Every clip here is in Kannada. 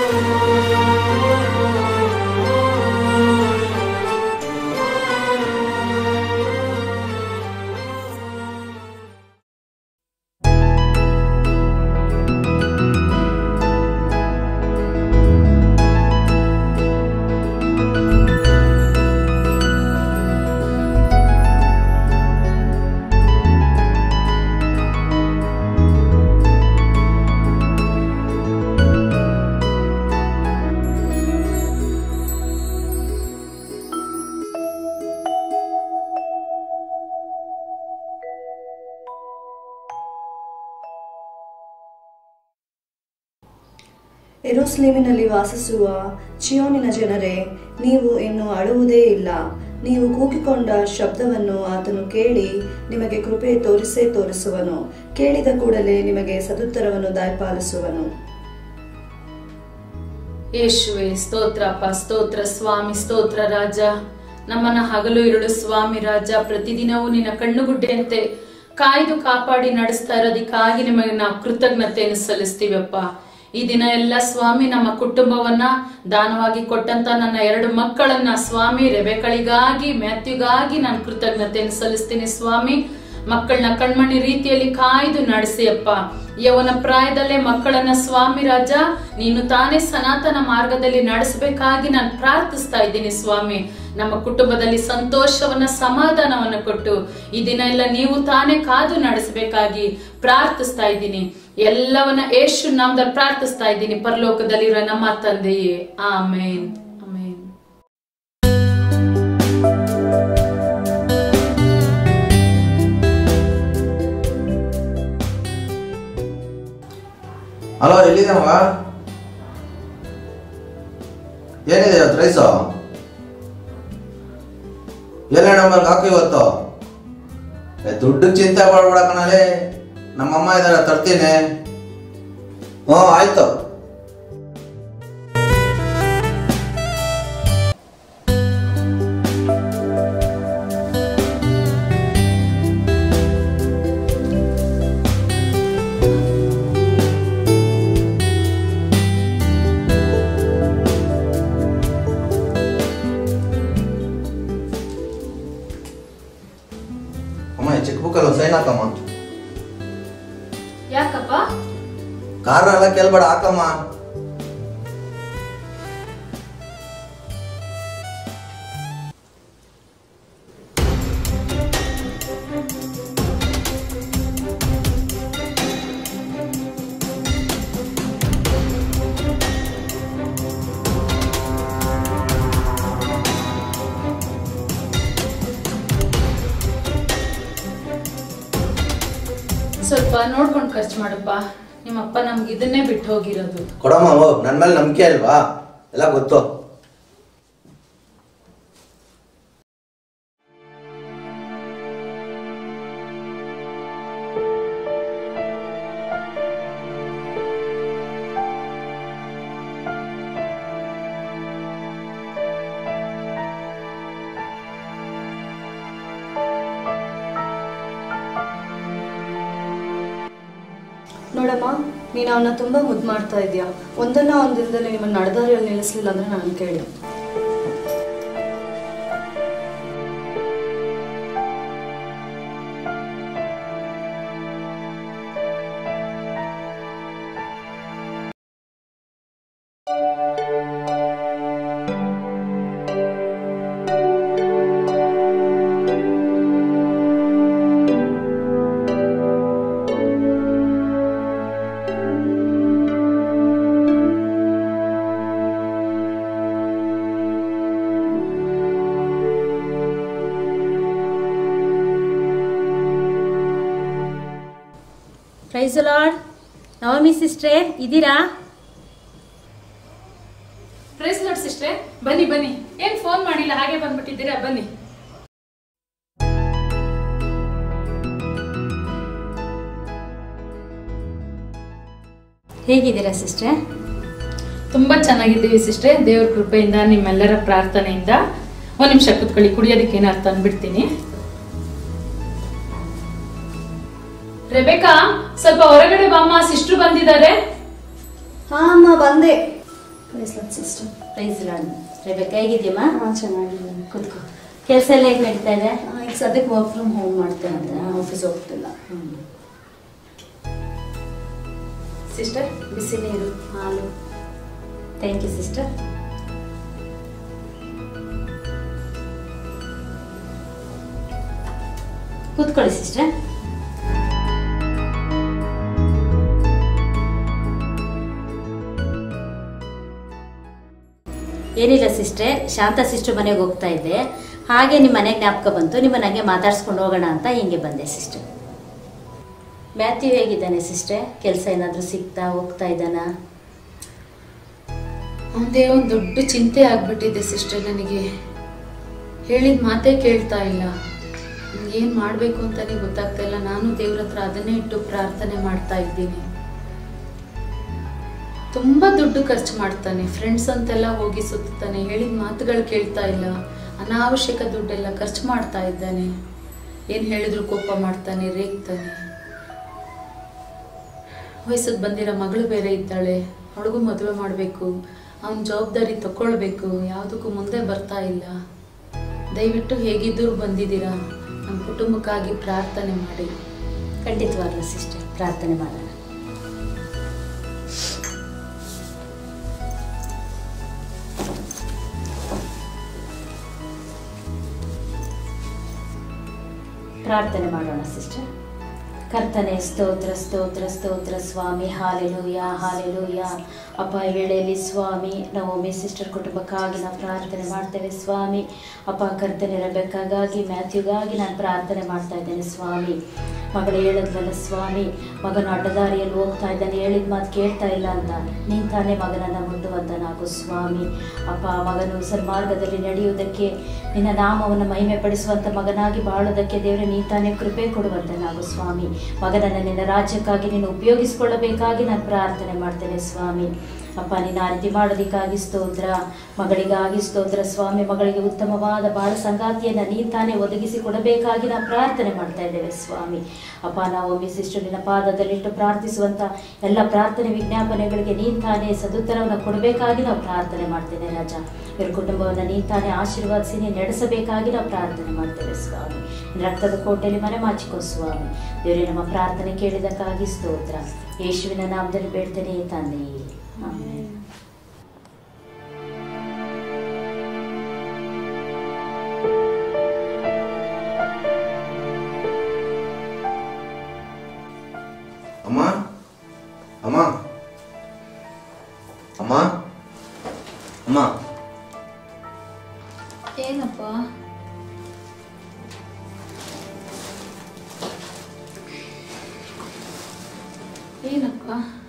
ಎರೋಸ್ಲೇಮಿನಲ್ಲಿ ವಾಸಿಸುವ ಚಿಯೋನಿನ ಜನರೇ ನೀವು ಇನ್ನು ಅಳುವುದೇ ಇಲ್ಲ ನೀವು ಕೂಗಿಕೊಂಡ ಶಬ್ದವನ್ನು ಆತನು ಕೇಳಿ ನಿಮಗೆ ಕೃಪೆ ತೋರಿಸೇ ತೋರಿಸುವನು ಕೇಳಿದ ಕೂಡಲೇ ನಿಮಗೆ ಸದುತ್ತರವನ್ನು ದಯಪಾಲಿಸುವನು ಯೇಸುವೆ ಸ್ತೋತ್ರಪ್ಪ ಸ್ತೋತ್ರ ಸ್ವಾಮಿ ಸ್ತೋತ್ರ ರಾಜ ನಮ್ಮನ್ನ ಹಗಲು ಇರುಳು ಸ್ವಾಮಿ ರಾಜ ಪ್ರತಿದಿನವೂ ನಿನ್ನ ಕಣ್ಣುಗುಡ್ಡೆಯಂತೆ ಕಾಯ್ದು ಕಾಪಾಡಿ ನಡೆಸ್ತಾ ಇರೋದಕ್ಕಾಗಿ ನಿಮಗೆ ನಾವು ಕೃತಜ್ಞತೆಯನ್ನು ಸಲ್ಲಿಸ್ತೀವಪ್ಪ ಈ ದಿನ ಎಲ್ಲ ಸ್ವಾಮಿ ನಮ್ಮ ಕುಟುಂಬವನ್ನ ದಾನವಾಗಿ ಕೊಟ್ಟಂತ ನನ್ನ ಎರಡು ಮಕ್ಕಳನ್ನ ಸ್ವಾಮಿ ರೆಬೆಕಳಿಗಾಗಿ ಮ್ಯಾಥ್ಯುಗಾಗಿ ನಾನು ಕೃತಜ್ಞತೆಯನ್ನು ಸಲ್ಲಿಸ್ತೀನಿ ಸ್ವಾಮಿ ಮಕ್ಕಳನ್ನ ಕಣ್ಮಣಿ ರೀತಿಯಲ್ಲಿ ಕಾಯ್ದು ನಡೆಸಿಯಪ್ಪ ಯವನ ಪ್ರಾಯದಲ್ಲೇ ಮಕ್ಕಳನ್ನ ಸ್ವಾಮಿ ರಾಜ ನೀನು ತಾನೇ ಸನಾತನ ಮಾರ್ಗದಲ್ಲಿ ನಡೆಸಬೇಕಾಗಿ ನಾನು ಪ್ರಾರ್ಥಿಸ್ತಾ ಇದ್ದೀನಿ ಸ್ವಾಮಿ ನಮ್ಮ ಕುಟುಂಬದಲ್ಲಿ ಸಂತೋಷವನ್ನ ಸಮಾಧಾನವನ್ನ ಕೊಟ್ಟು ಈ ದಿನ ಎಲ್ಲ ನೀವು ತಾನೇ ಕಾದು ನಡೆಸಬೇಕಾಗಿ ಪ್ರಾರ್ಥಿಸ್ತಾ ಇದ್ದೀನಿ ಎಲ್ಲವನ್ನ ಯೇಸು ನಾಮದಲ್ಲಿ ಪ್ರಾರ್ಥಿಸ್ತಾ ಇದ್ದೀನಿ ಪರಲೋಕದಲ್ಲಿರೋ ನಮ್ಮ ತಂದೆಯೇ ಆಮೇನ್ ಆಮೇನ್ ಹಲೋ ಎಲ್ಲಿದೆ ಮಗ ಏನಿದೆ ಇವತ್ತು ರೈಸು ಎಲ್ಲ ನಮ್ಮಲ್ಲಿ ಹಾಕು ಇವತ್ತು ಏ, ದುಡ್ಡು ಚಿಂತೆ ಮಾಡ್ಬೇಡ ಕಣಲೆ ನಮ್ಮಮ್ಮ ಇದಾರೆ ತರ್ತೀನಿ ಹ್ಞೂ ಆಯ್ತು ಅಮ್ಮ ಈ ಚೆಕ್ ಬುಕ್ಕಲ್ಲಿ ಸೈನ್ ಹಾಕಮ್ಮ ಯಾಕಪ್ಪ ಕಾರಣ ಎಲ್ಲ ಕೇಳ್ಬೇಡ ಹಾಕಮ್ಮ ಸ್ವಲ್ಪ ನೋಡ್ಕೊಂಡು ಖರ್ಚು ಮಾಡಪ್ಪ ನಿಮ್ಮಪ್ಪ ನಮ್ಗೆ ಇದನ್ನೇ ಬಿಟ್ಟು ಹೋಗಿರೋದು ಕೊಡಮ್ಮ ಹೋಗ್ ನನ್ನ ಮೇಲೆ ನಂಬಿಕೆ ಅಲ್ವಾ ಎಲ್ಲ ಗೊತ್ತು ನೋಡಮ್ಮ ನೀನು ಅವನ್ನ ತುಂಬಾ ಮುದ್ದು ಮಾಡ್ತಾ ಇದೀಯ ಒಂದನ್ನ ಒಂದ್ ದಿನದಲ್ಲಿ ನಿಮ್ಮನ್ನ ನಡೆದಾರಿಯಲ್ಲಿ ನಿಲ್ಲಿಸ್ಲಿಲ್ಲ ಅಂದ್ರೆ ನಾನು ಕೇಳಿ ಪ್ರೈಸ್ ಲಾರ್ಡ್ ನವಮಿ ಸಿಸ್ಟ್ರೇ ಇದ್ದೀರಾ ಪ್ರೈಸ್ ಲಾರ್ಡ್ ಸಿಸ್ಟ್ರೆ ಬನ್ನಿ ಬನ್ನಿ ಏನ್ ಫೋನ್ ಮಾಡಿಲ್ಲ ಹಾಗೆ ಬಂದ್ಬಿಟ್ಟಿದ್ದೀರಾ ಬನ್ನಿ ಹೇಗಿದ್ದೀರಾ ಸಿಸ್ಟ್ರೇ ತುಂಬಾ ಚೆನ್ನಾಗಿದ್ದೀವಿ ಸಿಸ್ಟ್ರೆ ದೇವ್ರ ಕೃಪೆಯಿಂದ ನಿಮ್ಮೆಲ್ಲರ ಪ್ರಾರ್ಥನೆಯಿಂದ ಒಂದ್ ನಿಮಿಷ ಕುತ್ಕೊಳ್ಳಿ ಕುಡಿಯೋದಕ್ಕೆ ಏನಾರು ತಂದ್ಬಿಡ್ತೀನಿ ರೆಬೇಕಾ ಸ್ವಲ್ಪ ಹೊರಗಡೆ ಬಾಮ್ಮ ಸಿಸ್ಟ್ರು ಬಂದಿದ್ದಾರೆ ಹಾ ಅಮ್ಮ ಬಂದೆ bracelet sister price lord Rebecca ಹೇಗಿದ್ಯಮ್ಮ ಹಾಂ ಚೆನ್ನಾಗಿದ್ದೀನಿ ಕೂತ್ಕೋ ಕೆಲಸ ಎಲ್ಲ ಹೇಗೆ ನಡೀತಾ ಇದೆ ಈಗ ಸದ್ಯಕ್ಕೆ ವರ್ಕ್ ಫ್ರಮ್ ಹೋಮ್ ಮಾಡ್ತೇನೆ ಆಫೀಸ್ ಹೋಗ್ತಿಲ್ಲ ಸಿಸ್ಟರ್ ಬಿಸಿ ನೀರು ಹಾಲು ಥ್ಯಾಂಕ್ ಯು ಸಿಸ್ಟರ್ ಕೂತ್ಕೊಳ್ಳಿ ಸಿಸ್ಟರ್ ಏನಿಲ್ಲ ಸಿಸ್ಟ್ರೆ ಶಾಂತ ಸಿಸ್ಟರ್ ಮನೆಗೆ ಹೋಗ್ತಾ ಇದ್ದೆ ಹಾಗೆ ನಿಮ್ಮ ಮನೆಗೆ ಜ್ಞಾಪಕ ಬಂತು ನಿಮ್ಮನ್ನ ಹಂಗೆ ಮಾತಾಡ್ಸ್ಕೊಂಡು ಹೋಗೋಣ ಅಂತ ಹಿಂಗೆ ಬಂದೆ ಸಿಸ್ಟರ್ ಮ್ಯಾಥ್ಯೂ ಹೇಗಿದ್ದಾನೆ ಸಿಸ್ಟ್ರೆ ಕೆಲಸ ಏನಾದರೂ ಸಿಗ್ತಾ ಹೋಗ್ತಾ ಇದ್ದಾನಾ ಒಂದೇ ಒಂದು ದೊಡ್ಡ ಚಿಂತೆ ಆಗ್ಬಿಟ್ಟಿದೆ ಸಿಸ್ಟರ್ ನನಗೆ ಹೇಳಿದ ಮಾತೇ ಕೇಳ್ತಾ ಇಲ್ಲ ಏನು ಮಾಡಬೇಕು ಅಂತಾನೆ ಗೊತ್ತಾಗ್ತಾ ಇಲ್ಲ ನಾನು ದೇವ್ರ ಹತ್ರ ಅದನ್ನೇ ಇಟ್ಟು ಪ್ರಾರ್ಥನೆ ಮಾಡ್ತಾ ಇದ್ದೀನಿ ತುಂಬಾ ದುಡ್ಡು ಖರ್ಚು ಮಾಡ್ತಾನೆ ಫ್ರೆಂಡ್ಸ್ ಅಂತೆಲ್ಲ ಹೋಗಿ ಸುತ್ತಾನೆ ಹೇಳಿದ ಮಾತುಗಳು ಕೇಳ್ತಾ ಇಲ್ಲ ಅನಾವಶ್ಯಕ ದುಡ್ಡೆಲ್ಲ ಖರ್ಚು ಮಾಡ್ತಾ ಇದ್ದಾನೆ ಏನು ಹೇಳಿದ್ರು ಕೋಪ ಮಾಡ್ತಾನೆ ರೇಗ್ತಾನೆ ವಯಸ್ಸಿಗೆ ಬಂದಿರೋ ಮಗಳು ಬೇರೆ ಇದ್ದಾಳೆ ಅವಳಿಗೂ ಮದುವೆ ಮಾಡಬೇಕು ಅವನ ಜವಾಬ್ದಾರಿ ತಗೊಳ್ಬೇಕು ಯಾವುದಕ್ಕೂ ಮುಂದೆ ಬರ್ತಾ ಇಲ್ಲ ದಯವಿಟ್ಟು ಹೇಗಿದ್ದರೂ ಬಂದಿದ್ದೀರಾ ನಮ್ಮ ಕುಟುಂಬಕ್ಕಾಗಿ ಪ್ರಾರ್ಥನೆ ಮಾಡಿ ಖಂಡಿತವಾಗ್ಲೂ ಸಿಸ್ಟರ್ ಪ್ರಾರ್ಥನೆ ಮಾಡೋಣ ಪ್ರಾರ್ಥನೆ ಮಾಡೋಣ ಸಿಸ್ಟರ್ ಕರ್ತನೆ ಸ್ತೋತ್ರ ಸ್ತೋತ್ರ ಸ್ತೋತ್ರ ಸ್ವಾಮಿ ಹಾಲೆಲೂಯ ಹಾಲೆಲೂಯ ಅಪ್ಪ ಈ ವೇಳೆಯಲ್ಲಿ ಸ್ವಾಮಿ ನಾವು ಮೇ ಸಿಸ್ಟರ್ ಕುಟುಂಬಕ್ಕಾಗಿ ನಾವು ಪ್ರಾರ್ಥನೆ ಮಾಡ್ತೇವೆ ಸ್ವಾಮಿ ಅಪ್ಪ ಕರ್ತನೆ ರಬೇಕಾಗಾಗಿ ಮ್ಯಾಥ್ಯೂಗಾಗಿ ನಾನು ಪ್ರಾರ್ಥನೆ ಮಾಡ್ತಾ ಇದ್ದೇನೆ ಸ್ವಾಮಿ ಮಗಳು ಹೇಳಿದ್ವಲ್ಲ ಸ್ವಾಮಿ ಮಗನು ಅಡ್ಡದಾರಿಯಲ್ಲಿ ಹೋಗ್ತಾ ಇದ್ದಾನೆ ಹೇಳಿದ ಮಾತು ಕೇಳ್ತಾ ಇಲ್ಲ ಅಂತ ನೀನ್ ತಾನೇ ಮಗನನ್ನು ಮುಟ್ಟುವಂತನಾಗು ಸ್ವಾಮಿ ಅಪ್ಪ ಮಗನು ಸನ್ಮಾರ್ಗದಲ್ಲಿ ನಡೆಯುವುದಕ್ಕೆ ನಿನ್ನ ನಾಮವನ್ನು ಮಹಿಮೆ ಪಡಿಸುವಂತ ಮಗನಾಗಿ ಬಾಳೋದಕ್ಕೆ ದೇವರೇ ನೀ ತಾನೇ ಕೃಪೆ ಕೊಡುವಂತನಾಗು ಸ್ವಾಮಿ ಮಗನನ್ನು ನಿನ್ನ ರಾಜ್ಯಕ್ಕಾಗಿ ನೀನು ಉಪಯೋಗಿಸಿಕೊಳ್ಳಬೇಕಾಗಿ ನಾನು ಪ್ರಾರ್ಥನೆ ಮಾಡ್ತೇನೆ ಸ್ವಾಮಿ ಅಪ್ಪ ನೀನು ಆ ರೀತಿ ಮಾಡೋದಕ್ಕಾಗಿ ಸ್ತೋತ್ರ ಮಗಳಿಗಾಗಿ ಸ್ತೋತ್ರ ಸ್ವಾಮಿ ಮಗಳಿಗೆ ಉತ್ತಮವಾದ ಬಾಳ ಸಂಗಾತಿಯನ್ನು ನೀನು ತಾನೇ ಒದಗಿಸಿ ಕೊಡಬೇಕಾಗಿ ನಾವು ಪ್ರಾರ್ಥನೆ ಮಾಡ್ತಾ ಇದ್ದೇವೆ ಸ್ವಾಮಿ ಅಪ್ಪ ನಾವು ಒಮ್ಮೆ ಸಿಸ್ಟರ್ ನಿನ್ನ ಪಾದದಲ್ಲಿಟ್ಟು ಪ್ರಾರ್ಥಿಸುವಂತ ಎಲ್ಲ ಪ್ರಾರ್ಥನೆ ವಿಜ್ಞಾಪನೆಗಳಿಗೆ ನೀನು ತಾನೇ ಸದುತ್ತರವನ್ನು ಕೊಡಬೇಕಾಗಿ ನಾವು ಪ್ರಾರ್ಥನೆ ಮಾಡ್ತೇನೆ ರಾಜ ಇವ್ರ ಕುಟುಂಬವನ್ನು ನೀನು ತಾನೇ ಆಶೀರ್ವಾದಿಸಿ ನೀನು ನಡೆಸಬೇಕಾಗಿ ನಾವು ಪ್ರಾರ್ಥನೆ ಮಾಡ್ತೇವೆ ಸ್ವಾಮಿ ನಿನ್ನ ರಕ್ತದ ಕೋಟೆಯಲ್ಲಿ ಮನೆ ಮಾಚಿಕೋ ಸ್ವಾಮಿ ದೇವರೇ ನಮ್ಮ ಪ್ರಾರ್ಥನೆ ಕೇಳಿದಕ್ಕಾಗಿ ಸ್ತೋತ್ರ ಯೇಸುವಿನ ನಾಮದಲ್ಲಿ ಬೇಡ್ತೇನೆ ತಂದೆಯೇ ಆಮೆನ್ ಅಮ್ಮ ಅಮ್ಮ ಅಮ್ಮ ಅಮ್ಮ ಏನಪ್ಪ ಏನಪ್ಪ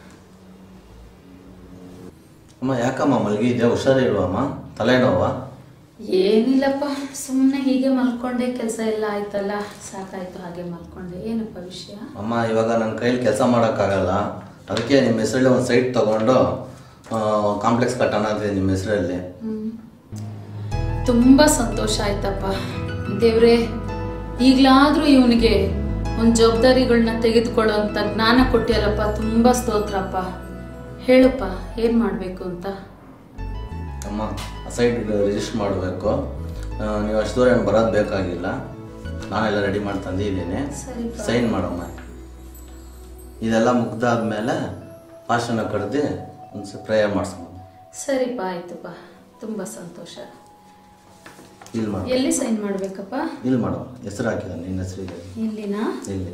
ಅಮ್ಮ ಯಾಕಮ್ಮ ಮಲಗಿದ್ಯಾ ಹುಷಾರಿಲ್ವಮ್ಮ ತಲೆನೋವಾ ಏನಿಲ್ಲಪ್ಪ ಸುಮ್ಮನೆ ಹೀಗೆ ಮಲ್ಕೊಂಡೆ ಕೆಲಸ ಎಲ್ಲ ಆಯ್ತಲ್ಲ ಸಾಕಾಯ್ತು ಹಾಗೆ ಮಲ್ಕೊಂಡೆ ಏನಪ್ಪ ವಿಷಯ ಅಮ್ಮ ಇವಾಗ ನನ್ನ ಕೈಲಿ ಕೆಲಸ ಮಾಡೋಕ್ಕಾಗಲ್ಲ ಅದಕ್ಕೆ ನಿಮ್ಮ ಹೆಸರಲ್ಲಿ ಒಂದು ಸೈಟ್ ತಗೊಂಡು ಕಾಂಪ್ಲೆಕ್ಸ್ ಕಟ್ಟೋಣ ಅಂತಿದೆ ನಿಮ್ಮ ಹೆಸರಲ್ಲಿ ಹ್ಮ್. ತುಂಬಾ ಸಂತೋಷ ಆಯ್ತಪ್ಪ ದೇವ್ರೆ ಈಗ್ಲಾದ್ರೂ ಇವನಿಗೆ ಒಂದು ಜವಾಬ್ದಾರಿಗಳನ್ನ ತೆಗೆದುಕೊಳ್ಳುವಂತ ಜ್ಞಾನ ಕೊಟ್ಟಿಯಲ್ಲಪ್ಪ ತುಂಬಾ ಸ್ತೋತ್ರಪ್ಪ ಹೇಳಪ್ಪ ಏನ್ ಮಾಡ್ಬೇಕು ಅಂತ ಅಮ್ಮ ಆ ಸೈಟ್ ರಿಜಿಸ್ಟರ್ ಮಾಡಬೇಕು ನೀವು ಅಷ್ಟು ದೂರ ಏನು ಬರೋದು ಬೇಕಾಗಿಲ್ಲ ನಾನೆಲ್ಲ ರೆಡಿ ಮಾಡಿ ತಂದಿದ್ದೀನಿ ಸರಿಪ್ಪ. ಸೈನ್ ಮಾಡಮ್ಮ ಇದೆಲ್ಲ ಮುಗ್ದಾದ್ಮೇಲೆ ಭಾಷಣ ಕರೆದು ಒಂದು ಪ್ರೇಯರ್ ಮಾಡಿಸ್ಬೋದು ಸರಿಪ್ಪ ಆಯ್ತಪ್ಪ ತುಂಬಾ ಸಂತೋಷ ಇಲ್ಲಿ ಮಾಡು ಎಲ್ಲಿ ಸೈನ್ ಮಾಡ್ಬೇಕಪ್ಪ ಇಲ್ಲಿ ಮಾಡು ಹೆಸರು ಹಾಕಿದ ನಿನ್ನ ಹೆಸರಿದೆ ಇಲ್ಲಿನಾ ಇಲ್ಲಿ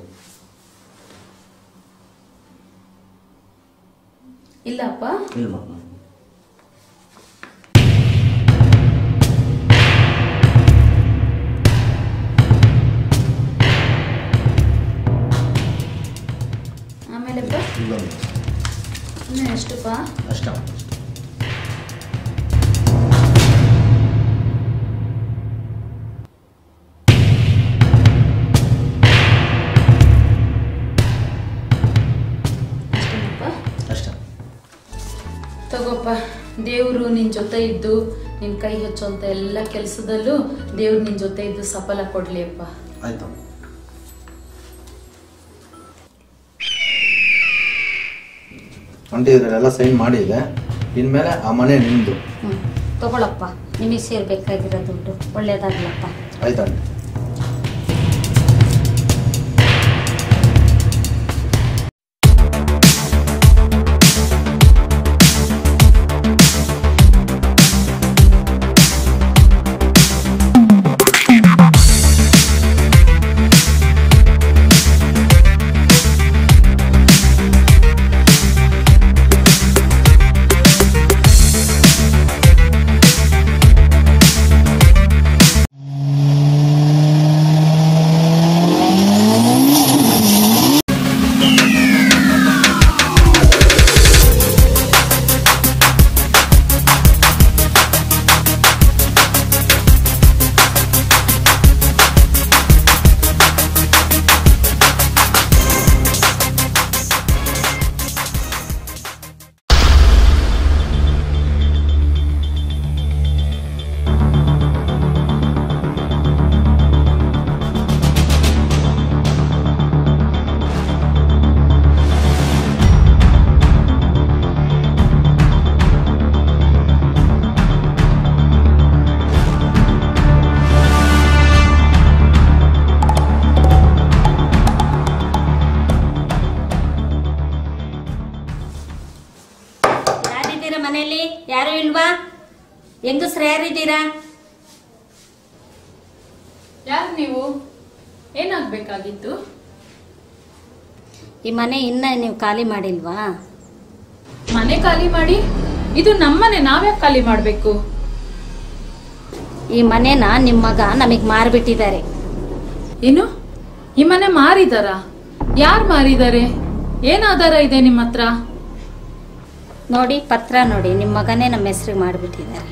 ಇಲ್ಲಪ್ಪ ಇಲ್ಲಿ ಮಾಡು ಆಮೇಲೆಪ್ಪ ಇಲ್ಲೊಂದು ಇನ್ನು ಎಷ್ಟಪ್ಪ ಅಷ್ಟ ಅಷ್ಟೇನಪ್ಪ ಅಷ್ಟ ತಗೋಪ್ಪ ದೇವರು ನಿನ್ನ ಜೊತೆ ಇದ್ದು ನಿನ್ನ ಕೈ ಹಚ್ಚುವಂಥ ಎಲ್ಲ ಕೆಲಸದಲ್ಲೂ ದೇವ್ರು ನಿನ್ನ ಜೊತೆ ಇದ್ದು ಸಫಲ ಕೊಡ್ಲಿ ಅಪ್ಪ ಆಯ್ತು ಆಂಟಿ ಇದರಲ್ಲೆಲ್ಲ ಸೈನ್ ಮಾಡಿದೆ ಇನ್ಮೇಲೆ ಆ ಮನೆ ನಿಂದು ಹ್ಞೂ ತಗೊಳಪ್ಪ ನಿಮಗೆ ಸೇರ್ಬೇಕಾಗಿರೋ ದುಡ್ಡು ಒಳ್ಳೇದಾಗ್ಲಪ್ಪ ಆಯ್ತಾ ಆಂಟಿ ಯಾರಿದ್ದೀರಾ ಮನೆಯಲ್ಲಿ ಯಾರು ಇಲ್ವಾ ಹೆಂಗಸ್ರು ಯಾರಿದ್ದೀರಾ ಯಾರು ನೀವು ಏನಾಗ್ಬೇಕಾಗಿತ್ತು ಈ ಮನೆ ಇನ್ನ ನೀವು ಖಾಲಿ ಮಾಡಿಲ್ವಾ ಮನೆ ಖಾಲಿ ಮಾಡಿ ಇದು ನಮ್ಮನೆ ನಾವ್ಯಾಕೆ ಖಾಲಿ ಮಾಡ್ಬೇಕು ಈ ಮನೆನ ನಿಮ್ಮ ಮಗ ನಮಗೆ ಮಾರ್ಬಿಟ್ಟಿದ್ದಾರೆ ಏನು ಈ ಮನೆ ಮಾರಿದಾರ ಯಾರು ಮಾರಿದ್ದಾರೆ ಏನ್ ಆಧಾರ ಇದೆ ನಿಮ್ಮ ಹತ್ರ ನೋಡಿ ಪತ್ರ ನೋಡಿ ನಿಮ್ಮ ಮಗನೇ ನಮ್ಮ ಹೆಸರಿಗೆ ಮಾಡಿಬಿಟ್ಟಿದ್ದಾರೆ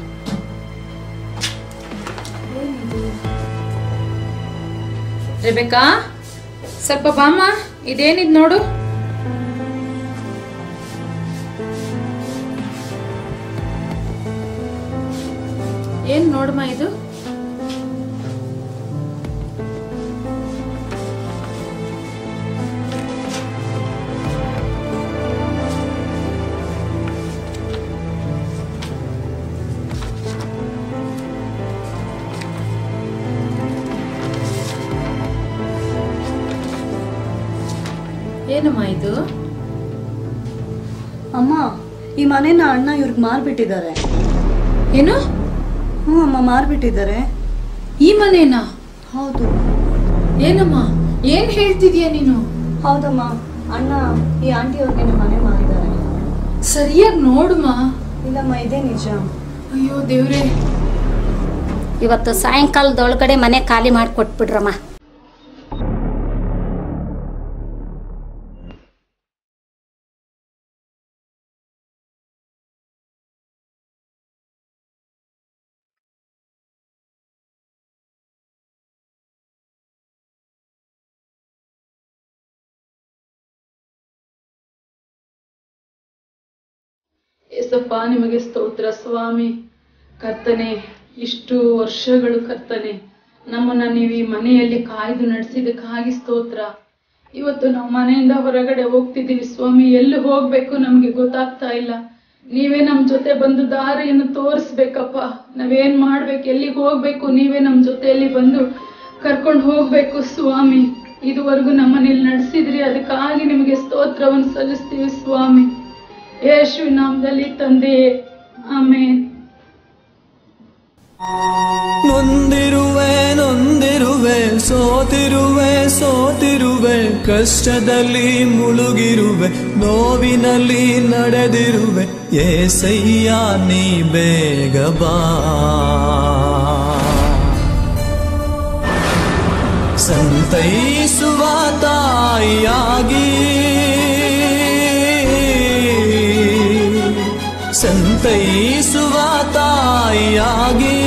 ರೆಬೇಕಾ ಸ್ವಲ್ಪ ಬಾಮ್ಮ ಇದೇನಿದ್ ನೋಡು ಏನ್ ನೋಡಮ್ಮ ಇದು ಏನಮ್ಮ ಇದು ಅಮ್ಮ ಈ ಮನೆನ ಅಣ್ಣ ಇವ್ರಿಗೆ ಮಾರ್ಬಿಟ್ಟಿದ್ದಾರೆ ಏನು ಹ್ಞೂ ಅಮ್ಮ ಮಾರ್ಬಿಟ್ಟಿದ್ದಾರೆ ಈ ಮನೇನಾ ಹೌದು ಏನಮ್ಮ ಏನ್ ಹೇಳ್ತಿದ್ಯಾ ನೀನು ಹೌದಮ್ಮ ಅಣ್ಣ ಈ ಆಂಟಿ ಅವ್ರಿಗೆ ನಮ್ಮ ಮನೆ ಮಾರಿದ್ದಾರೆ ಸರಿಯಾಗಿ ನೋಡಮ್ಮ ಇಲ್ಲಮ್ಮ ಇದೇ ನಿಜ ಅಯ್ಯೋ ದೇವ್ರೇ ಇವತ್ತು ಸಾಯಂಕಾಲದೊಳಗಡೆ ಮನೆ ಖಾಲಿ ಮಾಡಿ ಕೊಟ್ಬಿಡ್ರಮ್ಮ ಏಸಪ್ಪ ನಿಮಗೆ ಸ್ತೋತ್ರ ಸ್ವಾಮಿ ಕರ್ತನೆ ಇಷ್ಟು ವರ್ಷಗಳು ಕರ್ತನೆ ನಮ್ಮನ್ನ ನೀವು ಈ ಮನೆಯಲ್ಲಿ ಕಾಯ್ದು ನಡೆಸಿದಕ್ಕಾಗಿ ಸ್ತೋತ್ರ ಇವತ್ತು ನಾವು ಮನೆಯಿಂದ ಹೊರಗಡೆ ಹೋಗ್ತಿದ್ದೀವಿ ಸ್ವಾಮಿ ಎಲ್ಲಿ ಹೋಗ್ಬೇಕು ನಮ್ಗೆ ಗೊತ್ತಾಗ್ತಾ ಇಲ್ಲ ನೀವೇ ನಮ್ ಜೊತೆ ಬಂದು ದಾರಿಯನ್ನು ತೋರಿಸ್ಬೇಕಪ್ಪ ನಾವೇನ್ ಮಾಡ್ಬೇಕು ಎಲ್ಲಿಗೆ ಹೋಗ್ಬೇಕು ನೀವೇ ನಮ್ ಜೊತೆಯಲ್ಲಿ ಬಂದು ಕರ್ಕೊಂಡು ಹೋಗ್ಬೇಕು ಸ್ವಾಮಿ ಇದುವರೆಗೂ ನಮ್ಮನೇಲಿ ನಡೆಸಿದ್ರಿ ಅದಕ್ಕಾಗಿ ನಿಮಗೆ ಸ್ತೋತ್ರವನ್ನು ಸಲ್ಲಿಸ್ತೀವಿ ಸ್ವಾಮಿ ಯೇಸು ನಾಮದಲ್ಲಿ ತಂದೆಯೇ ಆಮೇನ್ ನೊಂದಿರುವೆ ನೊಂದಿರುವೆ ಸೋತಿರುವೆ ಸೋತಿರುವೆ ಕಷ್ಟದಲ್ಲಿ ಮುಳುಗಿರುವೆ ನೋವಿನಲ್ಲಿ ನಡೆದಿರುವೆ ಏಸಯ್ಯ ನೀ ಬೇಗ ಬಾ ಸಂತೈಸುವ ತಾಯಿಯಾಗಿ ಸಂತೈಸುವ ತಾಯಿಯಾಗಿ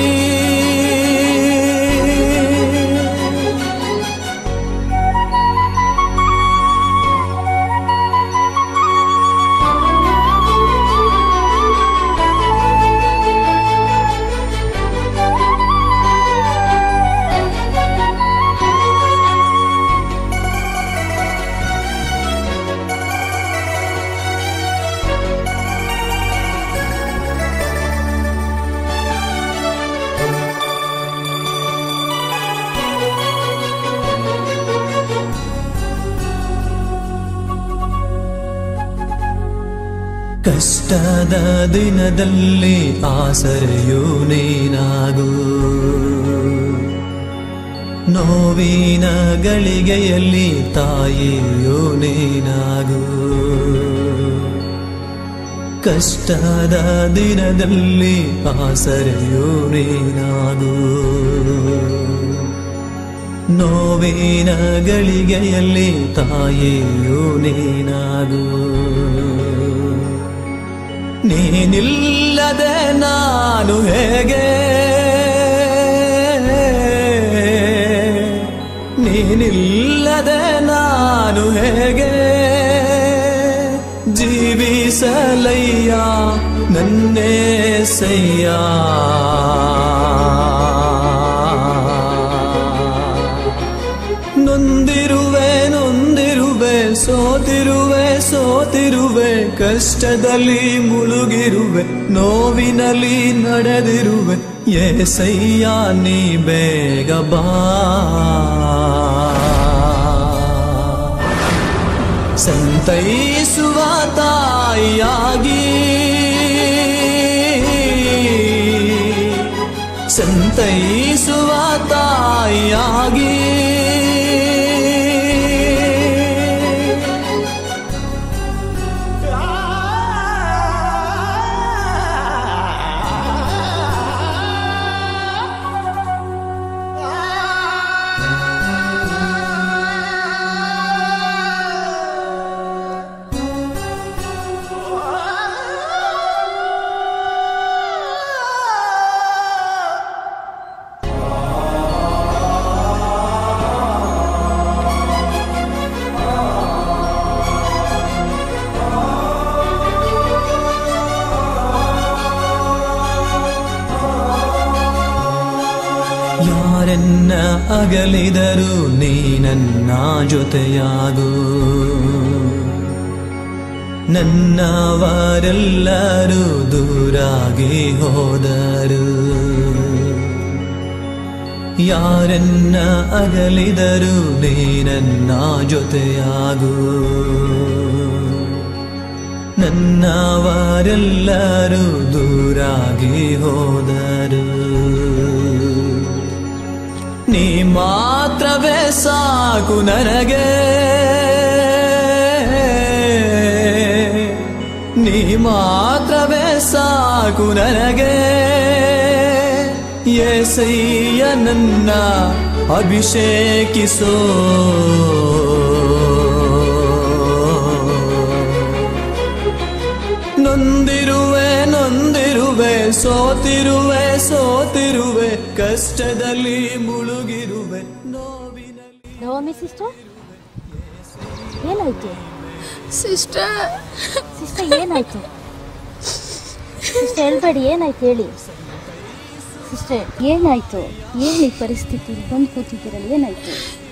ಕಷ್ಟದ ದಿನದಲ್ಲಿ ಆಸರೆಯೂ ನೀನಾಗು ನೋವಿನ ಗಳಿಗೆಯಲ್ಲಿ ತಾಯಿಯೂ ನೀನಾಗು ಕಷ್ಟದ ದಿನದಲ್ಲಿ ಆಸರೆಯೂ ನೀನಾಗು ನೋವಿನ ಗಳಿಗೆಯಲ್ಲಿ ತಾಯಿಯೂ ನೀನಾಗು ನೀನಿಲ್ಲದೆ ನಾನು ಹೇಗೆ ನೀನಿಲ್ಲದೆ ನಾನು ಹೇಗೆ ಜೀವಿಸಲಯ್ಯ ನನ್ನೇ ಸಯ್ಯ ನೊಂದಿರುವೆ ನೊಂದಿರುವೆ ಸೋತಿರುವೆ ಸೋತಿರುವೆ ಕಷ್ಟದಲ್ಲಿ ಮುಳುಗಿರುವೆ ನೋವಿನಲ್ಲಿ ನಡೆದಿರುವೆ ಏಸಯ್ಯ ನೀ ಬೇಗ ಬಾ ಸಂತೈಸುವ ತಾಯಿಯಾಗಿ ಸಂತೈಸುವ ತಾಯಿಯಾಗಿ ಯಾರೆನ್ನ ಅಗಲಿದರು ನೀ ನನ್ನ ಜೊತೆಯಾಗು ನನ್ನವರೆಲ್ಲರೂ ದೂರಾಗಿ ಹೋದರು ಯಾರೆನ್ನ ಅಗಲಿದರು ನೀ ನನ್ನ ಜೊತೆಯಾಗು ನನ್ನವರೆಲ್ಲರೂ ದೂರಾಗಿ ಹೋದರು ನೀ ಮಾತ್ರವೇ ಸಾಕು ನನಗೆ ನೀ ಮಾತ್ರವೇ ಸಾಕು ನನಗೆ ಏಸಯ್ಯ ನನ್ನ ಅಭಿಷೇಕಿಸೋ ನೊಂದಿರುವೆ ನೊಂದಿರುವೆ ಸೋತಿರುವೆ ಸೋತಿರುವೆ ಕಷ್ಟದಲ್ಲಿ ಮುಳುಗಿರುವೆ ನೋವಿನಲ್ಲಿ ನವಮಿ ಸಿಸ್ಟರ್ ಏನಾಯ್ತು ಸಿಸ್ಟರ್ ಸಿಸ್ಟರ್ ಏನಾಯ್ತು ಸಿಸ್ಟರ್ ಹೇಳ್ಬೇಡಿ ಏನಾಯ್ತು ಹೇಳಿ ಸಿಸ್ಟರ್ ಏನಾಯ್ತು ಏನು ಈ ಪರಿಸ್ಥಿತಿ ಬಂದು ಕೂತಿದ್ದೀರಲ್ಲ ಏನಾಯ್ತು